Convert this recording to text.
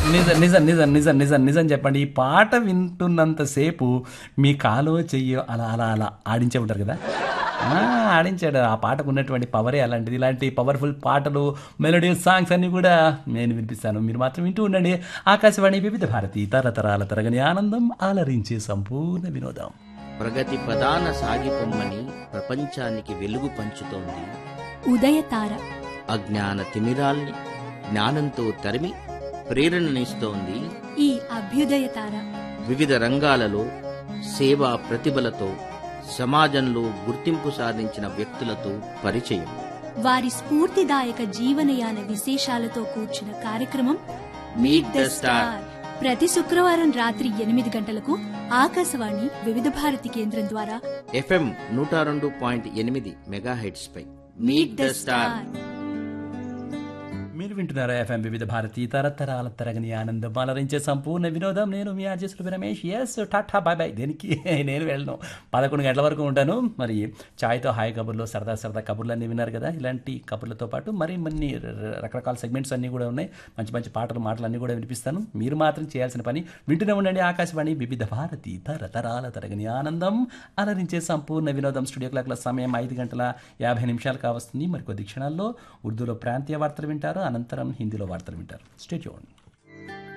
నిజం నిజం నిజం నిజం నిజం నిజం చెప్పండి ఈ పాట వింటున్నంతసేపు మీ కాలో చెయ్యో అలా అలా అలా ఆడించే ఉంటారు కదా ఆ, ఆడించాడు ఆ పాటకు ఉన్నటువంటి పవరే అలాంటిది ఇలాంటి పవర్ఫుల్ పాటలు మెలోడీ సాంగ్స్ అన్ని కూడా నేను వినిపిస్తాను మీరు మాత్రం వింటూ ఉండండి ఆకాశవాణి వివిధ భారతి తరతరాల తరగని ఆనందం ఆలరించే సంపూర్ణ వినోదం ప్రగతి ప్రధాన సాగిపొమ్మని ప్రపంచానికి వెలుగు పంచుతోంది ఉదయతార అజ్ఞాన తిమిరాల్ని జ్ఞానంతో తరిమి ప్రేరణనిస్తోంది ఈ అభ్యుదయతార వివిధ రంగాలలో సేవా ప్రతిభలతో సమాజంలో గుర్తింపు సాధించిన వ్యక్తులతో పరిచయం వారి స్ఫూర్తిదాయక జీవనయాన విశేషాలతో కూర్చున్న కార్యక్రమం మీట్ ద స్టార్ ప్రతి శుక్రవారం రాత్రి ఎనిమిది గంటలకు ఆకాశవాణి వివిధ భారతి కేంద్రం ద్వారా ఎఫ్ఎం నూట రెండు పాయింట్ ఎనిమిది మెగాహెడ్స్ పై మీట్ ద స్టార్ మీరు వింటున్నారా ఎఫ్ఎం వివిధ భారతి తరతరాల తరగని ఆనందం అలరించే సంపూర్ణ వినోదం నేను మీ RJs Ramesh S tata bye bye దేనికి నేను వెళ్ళను పదకొండు గంటల వరకు ఉంటాను మరి ఛాయ్తో హాయ్ కబుర్లో సరదా సరదా కబుర్లు అన్నీ విన్నారు కదా ఇలాంటి కబుర్లతో పాటు మరి మన్ని ర- రకరకాల సెగ్మెంట్స్ అన్నీ కూడా ఉన్నాయి మంచి మంచి పాటలు మాటలు అన్నీ కూడా వినిపిస్తాను మీరు మాత్రం చేయాల్సిన పని వింటూనే ఉండండి ఆకాశవాణి వివిధ భారతి తరతరాల తరగని ఆనందం అలరించే సంపూర్ణ వినోదం స్టూడియో క్లాక్ల సమయం ఐదు గంటల యాభై నిమిషాలు కావస్తుంది మరి కొద్ది క్షణాల్లో ఉర్దూలో ప్రాంతీయ వార్తలు వింటారు అనంతరం హిందీలో వార్తలు వింటారు స్టేట్ చూడండి